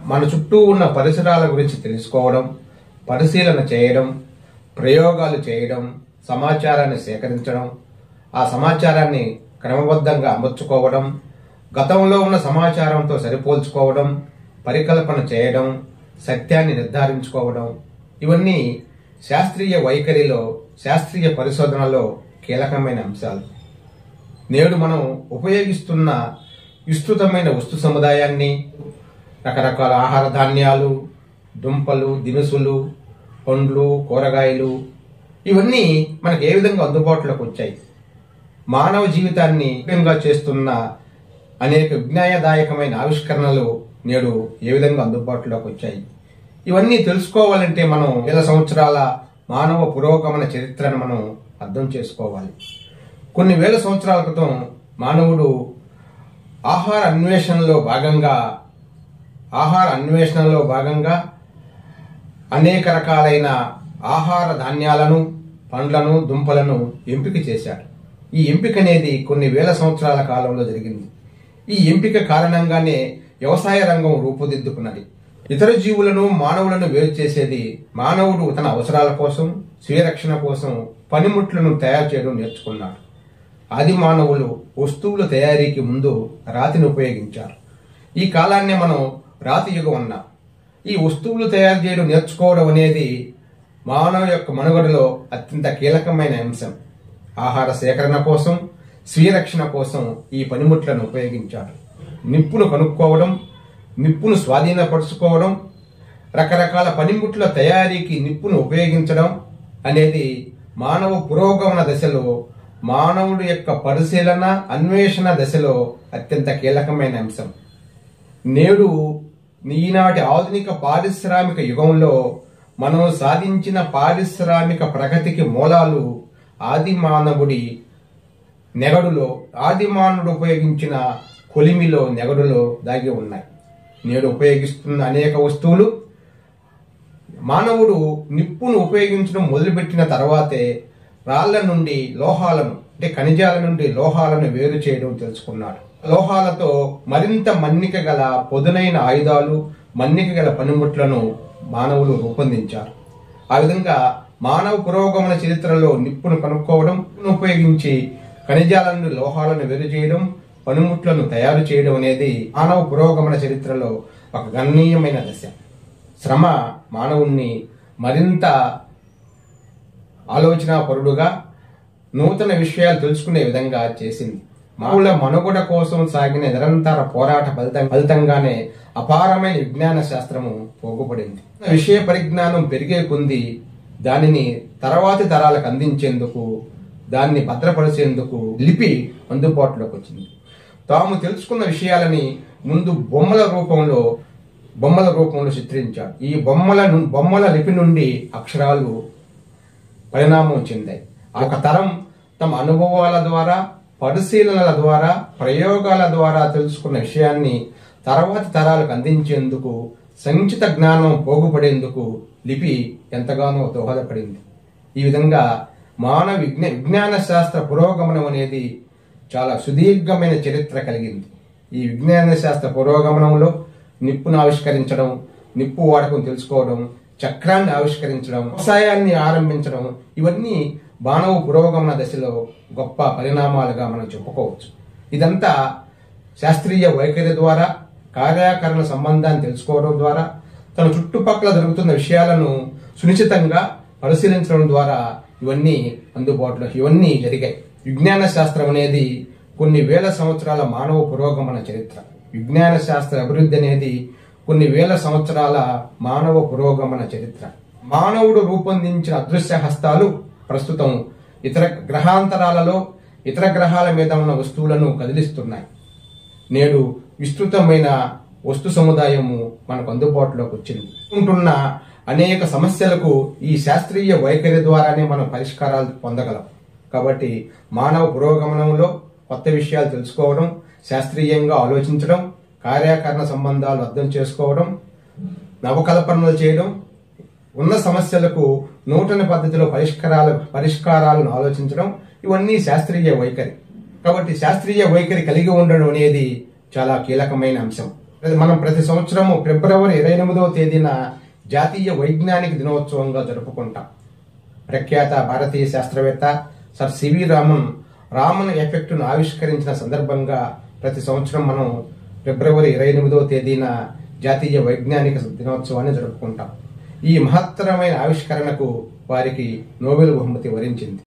మన చుట్టూ ఉన్న పరిసరాల గురించి తెలుసుకోవడం పరిశీలన చేయడం ప్రయోగాలు చేయడం సమాచారాన్ని సేకరించడం ఆ సమాచారాన్ని క్రమబద్ధంగా అమర్చుకోవడం గతంలో ఉన్న సమాచారంతో సరిపోల్చుకోవడం పరికల్పన చేయడం సత్యాన్ని నిర్ధారించుకోవడం ఇవన్నీ శాస్త్రీయ వైఖరిలో శాస్త్రీయ పరిశోధనలో కీలకమైన అంశాలు నేడు మనం ఉపయోగిస్తున్న విస్తృతమైన వస్తు సముదాయాన్ని రకరకాల ఆహార ధాన్యాలు దుంపలు దినుసులు పండ్లు కూరగాయలు ఇవన్నీ మనకు ఏ విధంగా అందుబాటులోకి వచ్చాయి మానవ జీవితాన్ని ముఖ్యంగా చేస్తున్న అనేక విజ్ఞాయదాయకమైన ఆవిష్కరణలు నేడు ఏ విధంగా అందుబాటులోకి వచ్చాయి ఇవన్నీ తెలుసుకోవాలంటే మనం వేల సంవత్సరాల మానవ పురోగమన చరిత్రను మనం అర్థం చేసుకోవాలి కొన్ని వేల సంవత్సరాల క్రితం మానవుడు ఆహార అన్వేషణలో భాగంగా ఆహార అన్వేషణలో భాగంగా అనేక రకాలైన ఆహార ధాన్యాలను పండ్లను దుంపలను ఎంపిక చేశాడు ఈ ఎంపిక అనేది కొన్ని వేల సంవత్సరాల కాలంలో జరిగింది ఈ ఎంపిక కారణంగానే వ్యవసాయ రంగం రూపుదిద్దుకున్నది ఇతర జీవులను మానవులను వేరు చేసేది మానవుడు తన అవసరాల కోసం స్వీయ రక్షణ కోసం పనిముట్లను తయారు చేయడం నేర్చుకున్నాడు ఆది మానవులు వస్తువుల తయారీకి ముందు రాతిని ఉపయోగించారు ఈ కాలాన్ని మనం రాతి యుగం అన్నాం ఈ వస్తువులు తయారు చేయడం నేర్చుకోవడం అనేది మానవ యొక్క మనుగడలో అత్యంత కీలకమైన అంశం ఆహార సేకరణ కోసం స్వీయ రక్షణ కోసం ఈ పనిముట్లను ఉపయోగించారు నిప్పును కనుక్కోవడం నిప్పును స్వాధీనపరుచుకోవడం రకరకాల పనిముట్ల తయారీకి నిప్పును ఉపయోగించడం అనేది మానవ పురోగమన దశలో మానవుడి యొక్క పరిశీలన అన్వేషణ దశలో అత్యంత కీలకమైన అంశం నేడు ఈనాటి ఆధునిక పారిశ్రామిక యుగంలో మనం సాధించిన పారిశ్రామిక ప్రగతికి మూలాలు ఆది మానవుడి నెగడులో ఆది మానవుడు ఉపయోగించిన కొలిమిలో నెగడులో దాగి ఉన్నాయి నేడు ఉపయోగిస్తున్న అనేక వస్తువులు మానవుడు నిప్పును ఉపయోగించడం మొదలుపెట్టిన తర్వాతే రాళ్ల నుండి లోహాలను అంటే ఖనిజాల నుండి లోహాలను వేరు చేయడం తెలుసుకున్నాడు లోహాలతో మరింత మన్నిక గల పొదునైన ఆయుధాలు మన్నిక గల పనిముట్లను మానవులు రూపొందించారు ఆ విధంగా మానవ పురోగమన చరిత్రలో నిప్పును కనుక్కోవడం ఉపయోగించి ఖనిజాల నుండి లోహాలను వేరు చేయడం పనిముట్లను తయారు చేయడం అనేది మానవ పురోగమన చరిత్రలో ఒక గణనీయమైన దశ శ్రమ మానవుణ్ణి మరింత ఆలోచనాపరుడుగా నూతన విషయాలు తెలుసుకునే విధంగా చేసింది మానవుల మనుగడ కోసం సాగిన నిరంతర పోరాట ఫలితం ఫలితంగానే అపారమైన విజ్ఞాన శాస్త్రము పోగుపడింది విషయ పరిజ్ఞానం పెరిగే కొంది దానిని తర్వాతి తరాలకు అందించేందుకు దాన్ని భద్రపరిచేందుకు లిపి అందుబాటులోకి వచ్చింది తాము తెలుసుకున్న విషయాలని ముందు బొమ్మల రూపంలో బొమ్మల రూపంలో చిత్రించాడు ఈ బొమ్మల ను- బొమ్మల లిపి నుండి అక్షరాలు పరిణామం చెందాయి ఒక తరం తమ అనుభవాల ద్వారా పరిశీలనల ద్వారా ప్రయోగాల ద్వారా తెలుసుకున్న విషయాన్ని తర్వాతి తరాలకు అందించేందుకు సంచిత జ్ఞానం పోగుపడేందుకు లిపి ఎంతగానో దోహదపడింది ఈ విధంగా మానవ విజ్ఞ విజ్ఞాన శాస్త్ర పురోగమనం అనేది చాలా సుదీర్ఘమైన చరిత్ర కలిగింది ఈ విజ్ఞాన శాస్త్ర పురోగమనంలో నిప్పును ఆవిష్కరించడం నిప్పు వాడకం తెలుసుకోవడం చక్రాన్ని ఆవిష్కరించడం వ్యవసాయాన్ని ఆరంభించడం ఇవన్నీ మానవ పురోగమన దశలో గొప్ప పరిణామాలుగా మనం చెప్పుకోవచ్చు ఇదంతా శాస్త్రీయ వైఖరి ద్వారా కార్యాకరణ సంబంధాన్ని తెలుసుకోవడం ద్వారా తన చుట్టుపక్కల జరుగుతున్న విషయాలను సునిశ్చితంగా పరిశీలించడం ద్వారా ఇవన్నీ అందుబాటులో ఇవన్నీ జరిగాయి విజ్ఞాన శాస్త్రం అనేది కొన్ని వేల సంవత్సరాల మానవ పురోగమన చరిత్ర విజ్ఞాన శాస్త్ర అభివృద్ధి అనేది కొన్ని వేల సంవత్సరాల మానవ పురోగమన చరిత్ర మానవుడు రూపొందించిన అదృశ్య హస్తాలు ప్రస్తుతం ఇతర గ్రహాంతరాలలో ఇతర గ్రహాల మీద ఉన్న వస్తువులను కదిలిస్తున్నాయి నేడు విస్తృతమైన వస్తు సముదాయము మనకు అందుబాటులోకి వచ్చింది ఉంటున్న అనేక సమస్యలకు ఈ శాస్త్రీయ వైఖరి ద్వారానే మనం పరిష్కారాలు పొందగలం కాబట్టి మానవ పురోగమనంలో కొత్త విషయాలు తెలుసుకోవడం శాస్త్రీయంగా ఆలోచించడం కార్యాకరణ సంబంధాలు అర్థం చేసుకోవడం నవకల్పనలు చేయడం ఉన్న సమస్యలకు నూతన పద్ధతిలో పరిష్కారాలు పరిష్కారాలను ఆలోచించడం ఇవన్నీ శాస్త్రీయ వైఖరి కాబట్టి శాస్త్రీయ వైఖరి కలిగి ఉండడం అనేది చాలా కీలకమైన అంశం మనం ప్రతి సంవత్సరము ఫిబ్రవరి ఇరవై ఎనిమిదవ తేదీన జాతీయ వైజ్ఞానిక దినోత్సవంగా జరుపుకుంటాం ప్రఖ్యాత భారతీయ శాస్త్రవేత్త సర్ సివి రామన్ రామన్ ఎఫెక్ట్ను ఆవిష్కరించిన సందర్భంగా ప్రతి సంవత్సరం మనం ఫిబ్రవరి ఇరవై ఎనిమిదవ తేదీన జాతీయ వైజ్ఞానిక దినోత్సవాన్ని జరుపుకుంటాం ఈ మహత్తరమైన ఆవిష్కరణకు వారికి నోబెల్ బహుమతి వరించింది